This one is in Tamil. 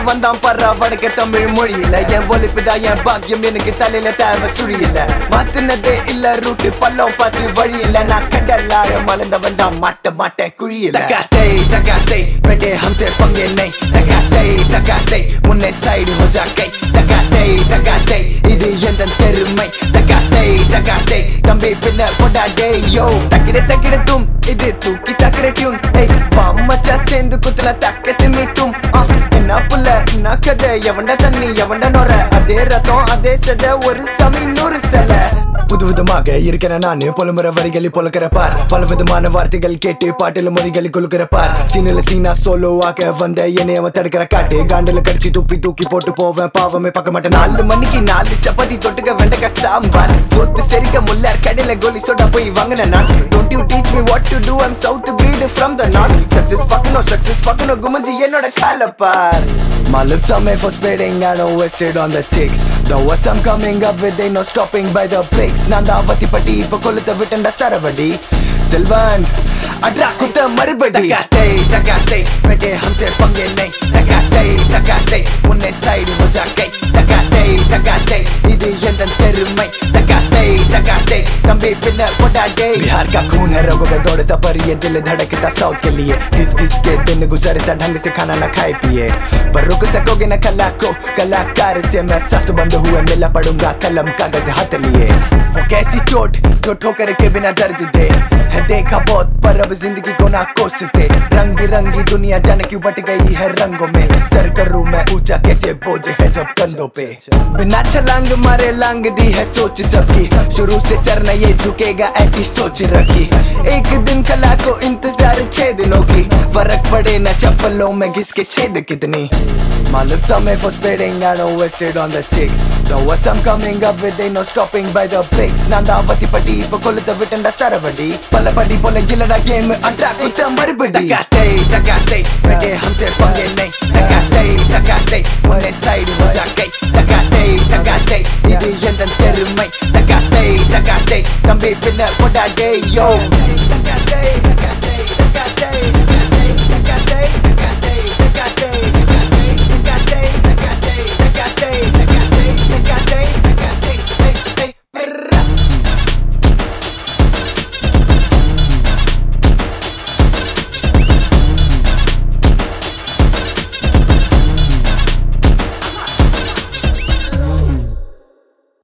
வந்தான் பர்றா வடக்க தமிழ் மொழியில என் ஒலிப்புதான் என் பாக்கியம் எனக்கு தலையில தேவை சுழியில மாத்தினதே இல்ல ரூட்டு பள்ளம் பார்த்து வழியில நான் கடலாழ மலர்ந்தவன் தான் மாட்ட மாட்டேன் குழியில தகாத்தை தகாத்தை बेटे हमसे पंगे नहीं தகாத்தை தகாத்தை முன்னே சைடு हो जा கை தகாத்தை தகாத்தை இது எந்த பெருமை தகாத்தை தகாத்தை தம்பி பின்ன கொண்டாடே யோ தக்கிட தக்கிட தும் இது தூக்கி தக்கிற டியூன் ஏய் மச்சா சேர்ந்து குத்துல தக்கத்து மீட்டும் என்ன புள்ள என்ன கதை எவன்டா தண்ணி எவன்டா நொற அதே ரத்தம் அதே செத ஒரு சமி நூறு செல புது விதமாக இருக்கிற நானு புலம்புற வரிகளை பொழுக்கிற பார் பல விதமான வார்த்தைகள் கேட்டு பாட்டில மொழிகளை கொழுக்கிற பார் சீனில சீனா சோலோ ஆக வந்த என்னை அவன் தடுக்கிற காட்டு காண்டில கடிச்சு துப்பி தூக்கி போட்டு போவேன் பாவமே பார்க்க மாட்டேன் நாலு மணிக்கு நாலு சப்பாத்தி தொட்டுக்க வெண்டக்க சாம்பார் சொத்து செரிக்க முல்ல கடையில கோலி சோடா போய் வாங்கின நான் don't you teach me what to do I'm south bred from the north success பார்க்கணும் சக்சஸ் பார்க்கணும் குமஞ்சி என்னோட கால பார் My lips are made for spitting, I don't wasted on the chicks The words I'm coming up with, ain't no stopping by the bricks நான் தான் அவத்தி பட்டி இப்ப கொளுத்த விட்டண்டா சரவடி செல்வன் அட்ரா குத்த மறுபடி தகாத்தை தகாத்தை बेटे हमसे पंगे नहीं தகாத்தை தகாத்தை முன்னே சைடு हो जा கை தகாத்தை தகாத்தை இது எந்த பெருமை தகாத்தை தகாத்தை தம்பி பின்ன கொண்டாடே बिहार का खून है रगों में दौड़ता पर ये दिल धड़कता साउथ के लिए घिस घिस के दिन गुजरता ढंग से खाना ना खाए पिए पर रुक सकोगे ना कला को कलाकार से मैं सस बंद हुए मिला पड़ूंगा कलम कागज हाथ लिए वो कैसी चोट जो ठोकर के बिना दर्द दे है देखा बहुत पर अब जिंदगी को ना कोसते रंग बिरंगी दुनिया जाने क्यों बट गई है रंगों में सर करूं मैं ऊंचा कैसे बोझ है जब कंधों पे बिना छलांग मारे लांग दी है सोच सबकी शुरू से सर न ये झुकेगा ऐसी सोच रखी एक दिन कला को इंतजार छह दिनों की फर्क पड़े न चप्पलों में घिस के छेद कितनी My lips are made for spitting, I don't wasted on the chicks The words I'm coming up with, ain't no stopping by the bricks நான் தான் அவத்தி பட்டி இப்ப கொளுத்த விட்டண்டா சரவடி பல படி போல இல்லடா கேம் அட்ரா குத்த மறுபடி தகாத்தை தகாத்தை बेटे हमसे पंगे नहीं தகாத்தை தகாத்தை முன்னே சைடு हो जा கை தகாத்தை தகாத்தை இது எந்த பெருமை தகாத்தை தகாத்தை தம்பி பின்ன கொண்டாடே யோ தகாத்தை